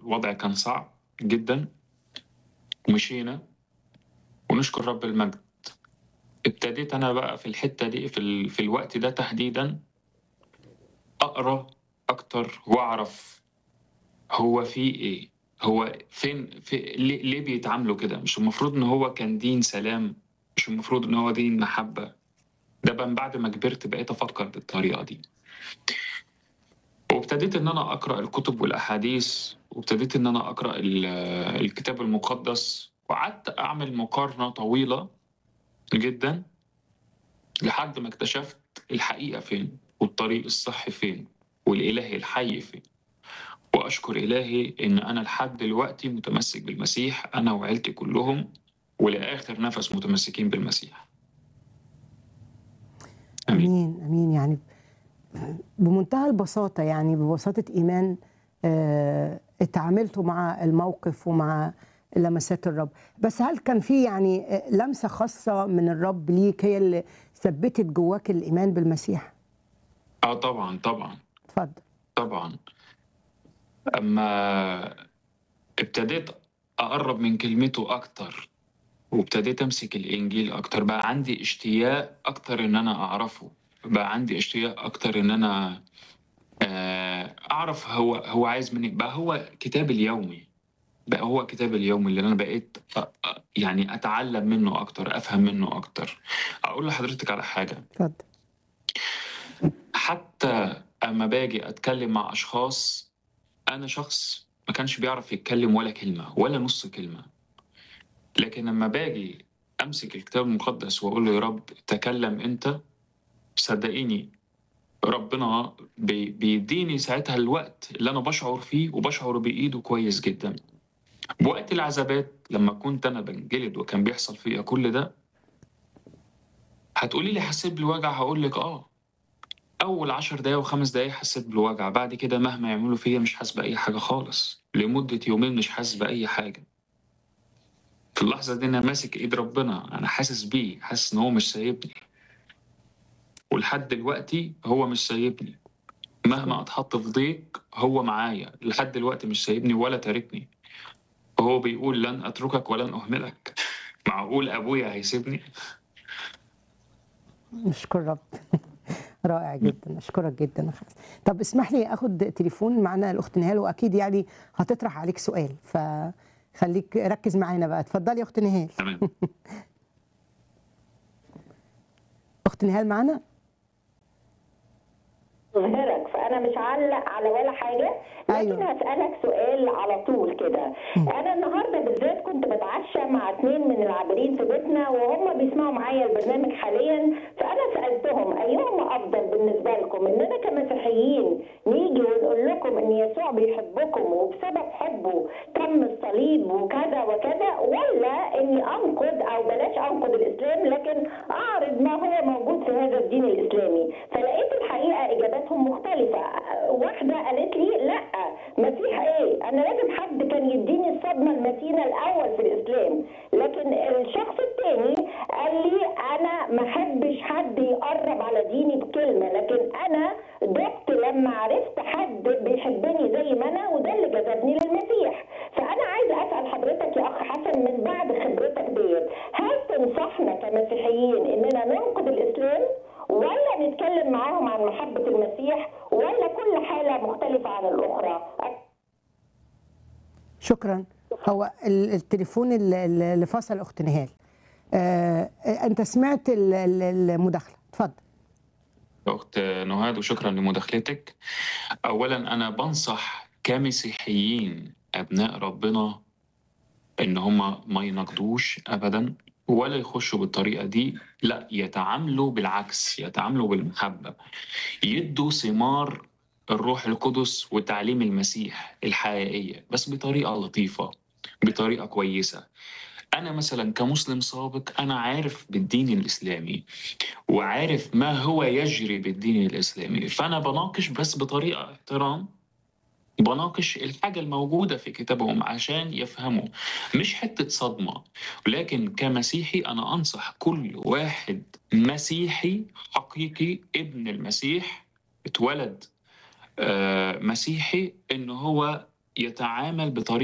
الوضع كان صعب جدا ومشينا ونشكر رب المجد ابتديت انا بقى في الحته دي في, ال... في الوقت ده تحديدا اقرا اكتر واعرف هو في ايه هو فين في ليه, ليه بيتعاملوا كده مش المفروض ان هو كان دين سلام مش المفروض ان هو دين محبه ده بقى من بعد ما كبرت بقيت افكر بالطريقه دي وابتديت ان انا اقرا الكتب والاحاديث وابتديت ان انا اقرا ال- الكتاب المقدس وقعدت اعمل مقارنه طويله جدا لحد ما اكتشفت الحقيقه فين والطريق الصح فين والاله الحي فين واشكر الهي ان انا لحد دلوقتي متمسك بالمسيح انا وعيلتي كلهم ولاخر نفس متمسكين بالمسيح امين امين امين يعني بمنتهى البساطه يعني ببساطه ايمان آه، اتعاملتوا مع الموقف ومع لمسات الرب بس هل كان في يعني آه، لمسه خاصه من الرب ليك هي اللي ثبتت جواك الايمان بالمسيح اه طبعا طبعا اتفضل طبعا اما ابتديت اقرب من كلمته اكتر وابتديت امسك الانجيل اكتر بقى عندي اشتياق اكتر ان انا اعرفه بقى عندي اشتياق اكتر ان انا آه، اعرف هو هو عايز مني بقى هو كتاب اليومي بقى هو كتاب اليومي اللي انا بقيت أ- أ- يعني اتعلم منه اكتر افهم منه اكتر اقول لحضرتك على حاجه اتفضل حتى اما باجي اتكلم مع اشخاص انا شخص ما كانش بيعرف يتكلم ولا كلمه ولا نص كلمه لكن لما باجي امسك الكتاب المقدس واقول له يا رب تكلم انت صدقيني ربنا بي- بيديني ساعتها الوقت اللي انا بشعر فيه وبشعر بايده كويس جدا بوقت العذابات لما كنت انا بنجلد وكان بيحصل فيا كل ده هتقولي لي حسيت بالوجع هقول لك اه اول عشر دقايق وخمس دقايق حسيت بالوجع بعد كده مهما يعملوا فيا مش حاسس باي حاجه خالص لمده يومين مش حاسس باي حاجه في اللحظه دي انا ماسك ايد ربنا انا حاسس بيه حاسس ان هو مش سايبني ولحد دلوقتي هو مش سايبني مهما اتحط في ضيق هو معايا لحد دلوقتي مش سايبني ولا تاركني وهو بيقول لن اتركك ولن اهملك معقول ابويا هيسيبني نشكر رب رائع جدا اشكرك جدا يا خالد. طب اسمح لي اخد تليفون معنا الاخت نهال واكيد يعني هتطرح عليك سؤال فخليك ركز معانا بقى اتفضلي يا اخت نهال تمام اخت نهال معانا ظهرك فانا مش علق على ولا حاجه لكن أيوة. هسالك سؤال على طول كده انا النهارده بالذات كنت بتعشى مع اثنين من العابرين في بيتنا وهم بيسمعوا معايا البرنامج حاليا فانا سالتهم ايهما افضل بالنسبه لكم اننا كمسيحيين نيجي ونقول لكم ان يسوع بيحبكم وبسبب حبه تم الصليب وكذا وكذا ولا اني انقد او بلاش انقد الاسلام لكن اعرض ما هو موجود في هذا الدين الاسلامي فلقيت الحقيقه اجاباتهم مختلفه واحده قالت لي لا مسيح ايه انا لازم حد كان يديني الصدمه المتينه الاول في الاسلام لكن الشخص الثاني قال لي انا ما احبش حد يقرب على ديني بكلمه لكن انا دقت لما عرفت حد بيحبني زي ما انا وده اللي جذبني للمسيح فانا عايزه اسال حضرتك يا اخ حسن من بعد خبرتك ديت هل تنصحنا كمسيحيين اننا ننقد الاسلام ولا نتكلم معاهم عن محبه المسيح ولا كل حاله مختلفه عن الاخرى شكرا هو ال- التليفون اللي اللي فصل اخت نهال آه، انت سمعت ال- ال- المداخله اتفضل أخت نهاد وشكرا لمداخلتك أولا أنا بنصح كمسيحيين أبناء ربنا إن هما ما ينقضوش أبدا ولا يخشوا بالطريقة دي لا يتعاملوا بالعكس يتعاملوا بالمحبة يدوا ثمار الروح القدس وتعليم المسيح الحقيقية بس بطريقة لطيفة بطريقة كويسة أنا مثلا كمسلم سابق أنا عارف بالدين الإسلامي وعارف ما هو يجري بالدين الإسلامي فأنا بناقش بس بطريقة احترام بناقش الحاجة الموجودة في كتابهم عشان يفهموا مش حتة صدمة لكن كمسيحي أنا أنصح كل واحد مسيحي حقيقي ابن المسيح اتولد آه، مسيحي إن هو يتعامل بطريقة